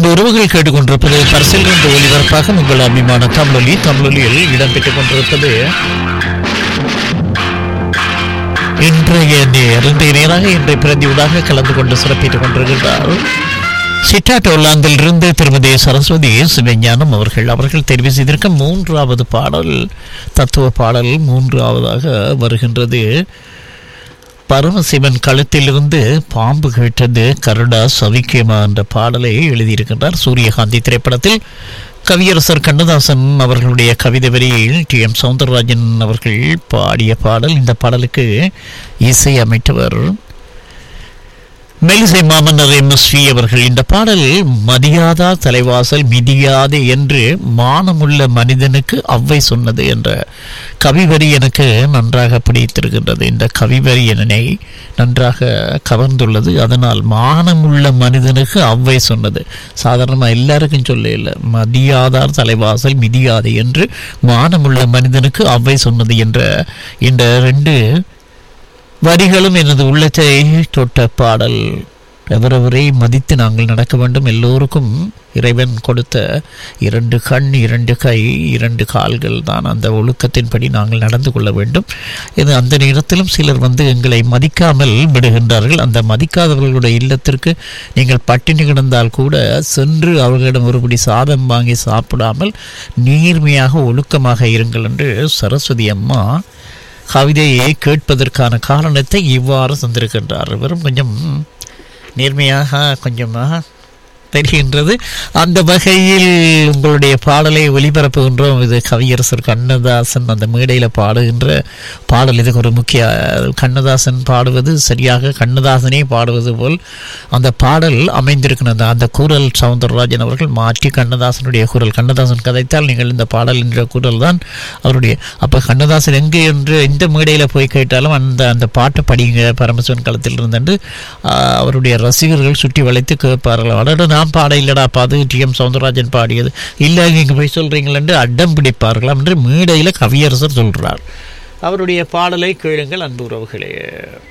அன்பு உறவுகள் கேட்டுக்கொண்டிருப்பது பரிசில் என்ற ஒளிபரப்பாக உங்கள் அபிமான தமிழொலி தமிழொலியில் இடம்பெற்றுக் கொண்டிருப்பது இன்றைய நேர் இன்றைய நேராக இன்றைய பிரதியூடாக கலந்து கொண்டு சிறப்பித்துக் கொண்டிருக்கிறார் சிட்டாட் ஒல்லாந்திலிருந்து திருமதி சரஸ்வதி சிவஞானம் அவர்கள் அவர்கள் தெரிவு செய்திருக்க மூன்றாவது பாடல் தத்துவ பாடல் மூன்றாவதாக வருகின்றது பரமசிவன் கழுத்திலிருந்து பாம்பு கேட்டது கருடா சவிக்கியமா என்ற பாடலை எழுதியிருக்கின்றார் சூரியகாந்தி திரைப்படத்தில் கவியரசர் கண்ணதாசன் அவர்களுடைய கவிதை வரியில் டி எம் சவுந்தரராஜன் அவர்கள் பாடிய பாடல் இந்த பாடலுக்கு இசை அமைத்தவர் மெலிசை மாமன்னர் எம் எஸ் அவர்கள் இந்த பாடல் மதியாதா தலைவாசல் மிதியாது என்று மானமுள்ள மனிதனுக்கு அவ்வை சொன்னது என்ற கவிவரி எனக்கு நன்றாக பிடித்திருக்கின்றது இந்த கவிவரி என்னை நன்றாக கவர்ந்துள்ளது அதனால் மானமுள்ள மனிதனுக்கு அவ்வை சொன்னது சாதாரணமாக எல்லாருக்கும் சொல்ல இல்லை மதியாதார் தலைவாசல் மிதியாது என்று மானமுள்ள மனிதனுக்கு அவ்வை சொன்னது என்ற இந்த ரெண்டு வரிகளும் எனது உள்ளத்தை தொட்ட பாடல் எவரவரை மதித்து நாங்கள் நடக்க வேண்டும் எல்லோருக்கும் இறைவன் கொடுத்த இரண்டு கண் இரண்டு கை இரண்டு கால்கள் தான் அந்த ஒழுக்கத்தின்படி நாங்கள் நடந்து கொள்ள வேண்டும் இது அந்த நேரத்திலும் சிலர் வந்து எங்களை மதிக்காமல் விடுகின்றார்கள் அந்த மதிக்காதவர்களுடைய இல்லத்திற்கு நீங்கள் பட்டினி கிடந்தால் கூட சென்று அவர்களிடம் ஒருபடி சாதம் வாங்கி சாப்பிடாமல் நீர்மையாக ஒழுக்கமாக இருங்கள் என்று சரஸ்வதி அம்மா கவிதையை கேட்பதற்கான காரணத்தை இவ்வாறு தந்திருக்கின்றார் வெறும் கொஞ்சம் நேர்மையாக கொஞ்சமாக தெரிகின்றது அந்த வகையில் உங்களுடைய பாடலை ஒளிபரப்புகின்றோம் இது கவியரசர் கண்ணதாசன் அந்த மேடையில் பாடுகின்ற பாடல் இதுக்கு ஒரு முக்கிய கண்ணதாசன் பாடுவது சரியாக கண்ணதாசனே பாடுவது போல் அந்த பாடல் அமைந்திருக்கிறது அந்த குரல் சவுந்தரராஜன் அவர்கள் மாற்றி கண்ணதாசனுடைய குரல் கண்ணதாசன் கதைத்தால் நீங்கள் இந்த பாடல் என்ற குரல் தான் அவருடைய அப்போ கண்ணதாசன் எங்கே என்று எந்த மேடையில் போய் கேட்டாலும் அந்த அந்த பாட்டை படிங்க பரமசிவன் களத்தில் இருந்தென்று அவருடைய ரசிகர்கள் சுற்றி வளைத்து கேட்பார்கள் அடட நான் பாட இல்லடாப்பா அது டி எம் சவுந்தரராஜன் பாடியது இல்லை நீங்கள் போய் சொல்கிறீங்களென்று அடம் பிடிப்பார்களாம் என்று மேடையில் கவியரசர் சொல்கிறார் அவருடைய பாடலை கேளுங்கள் அன்பு உறவுகளே